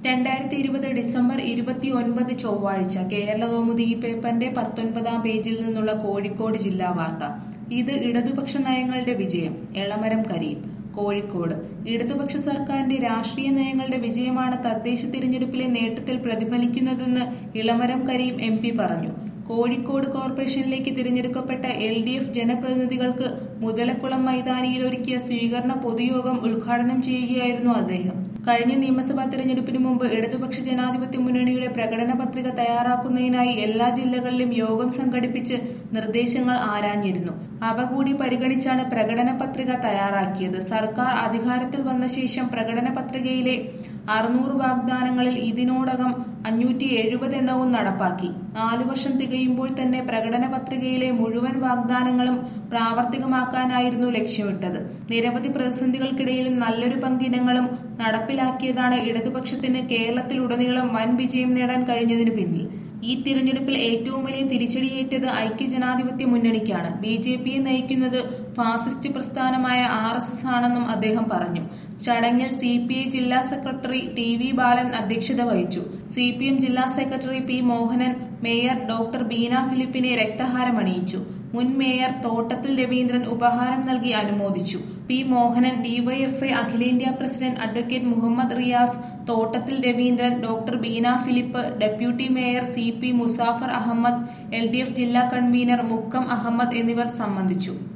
രണ്ടായിരത്തി ഇരുപത് ഡിസംബർ ഇരുപത്തി ഒൻപത് ചൊവ്വാഴ്ച കേരളകൗമുദി ഈ പേപ്പറിന്റെ പത്തൊൻപതാം പേജിൽ നിന്നുള്ള കോഴിക്കോട് ജില്ലാ വാർത്ത ഇത് ഇടതുപക്ഷ നയങ്ങളുടെ വിജയം എളമരം കരീം കോഴിക്കോട് ഇടതുപക്ഷ സർക്കാരിന്റെ രാഷ്ട്രീയ നയങ്ങളുടെ വിജയമാണ് തദ്ദേശ തിരഞ്ഞെടുപ്പിലെ നേട്ടത്തിൽ പ്രതിഫലിക്കുന്നതെന്ന് ഇളമരം കരീം എം പറഞ്ഞു കോഴിക്കോട് കോർപ്പറേഷനിലേക്ക് തിരഞ്ഞെടുക്കപ്പെട്ട എൽ ഡി എഫ് ജനപ്രതിനിധികൾക്ക് മുതലക്കുളം മൈതാനിയിൽ ഒരുക്കിയ സ്വീകരണ പൊതുയോഗം ഉദ്ഘാടനം ചെയ്യുകയായിരുന്നു അദ്ദേഹം കഴിഞ്ഞ നിയമസഭാ തെരഞ്ഞെടുപ്പിന് മുമ്പ് ഇടതുപക്ഷ ജനാധിപത്യ മുന്നണിയുടെ പ്രകടന പത്രിക തയ്യാറാക്കുന്നതിനായി എല്ലാ ജില്ലകളിലും യോഗം സംഘടിപ്പിച്ച് നിർദ്ദേശങ്ങൾ ആരാഞ്ഞിരുന്നു അവ കൂടി പരിഗണിച്ചാണ് പ്രകടന പത്രിക തയ്യാറാക്കിയത് സർക്കാർ അധികാരത്തിൽ വന്ന ശേഷം പ്രകടന പത്രികയിലെ അറുന്നൂറ് വാഗ്ദാനങ്ങളിൽ ഇതിനോടകം അഞ്ഞൂറ്റി എഴുപത് എണ്ണവും നടപ്പാക്കി നാലു വർഷം തികയുമ്പോൾ തന്നെ പ്രകടന പത്രികയിലെ മുഴുവൻ വാഗ്ദാനങ്ങളും പ്രാവർത്തികമാക്കാനായിരുന്നു ലക്ഷ്യമിട്ടത് നിരവധി പ്രതിസന്ധികൾക്കിടയിലും നല്ലൊരു പങ്കിനങ്ങളും നടപ്പിലാക്കിയതാണ് ഇടതുപക്ഷത്തിന് കേരളത്തിലുടനീളം വൻ വിജയം നേടാൻ കഴിഞ്ഞതിനു പിന്നിൽ ഈ തിരഞ്ഞെടുപ്പിൽ ഏറ്റവും വലിയ തിരിച്ചടിയേറ്റത് ഐക്യജനാധിപത്യ മുന്നണിക്കാണ് ബി ജെ പിയെ നയിക്കുന്നത് ഫാസിസ്റ്റ് പ്രസ്ഥാനമായ ആർ എസ് എസ് ആണെന്നും അദ്ദേഹം പറഞ്ഞു ചടങ്ങിൽ സി പി ഐ ജില്ലാ സെക്രട്ടറി ടി വി ബാലൻ അധ്യക്ഷത വഹിച്ചു സി പി എം ജില്ലാ secretary P Mohanan mayor doctor Beena ഫിലിപ്പിനെ രക്തഹാരം അണിയിച്ചു മുൻ മേയർ തോട്ടത്തിൽ രവീന്ദ്രൻ ഉപഹാരം നൽകി അനുമോദിച്ചു പി മോഹനൻ ഡിവൈഎഫ്ഐ അഖിലേന്ത്യാ president advocate Muhammad Riyas Thottathil Raveendran doctor Beena Philip deputy mayor C P Muzafar Ahmed L ജില്ലാ കൺവീനർ മുക്കം അഹമ്മദ് എന്നിവർ സംബന്ധിച്ചു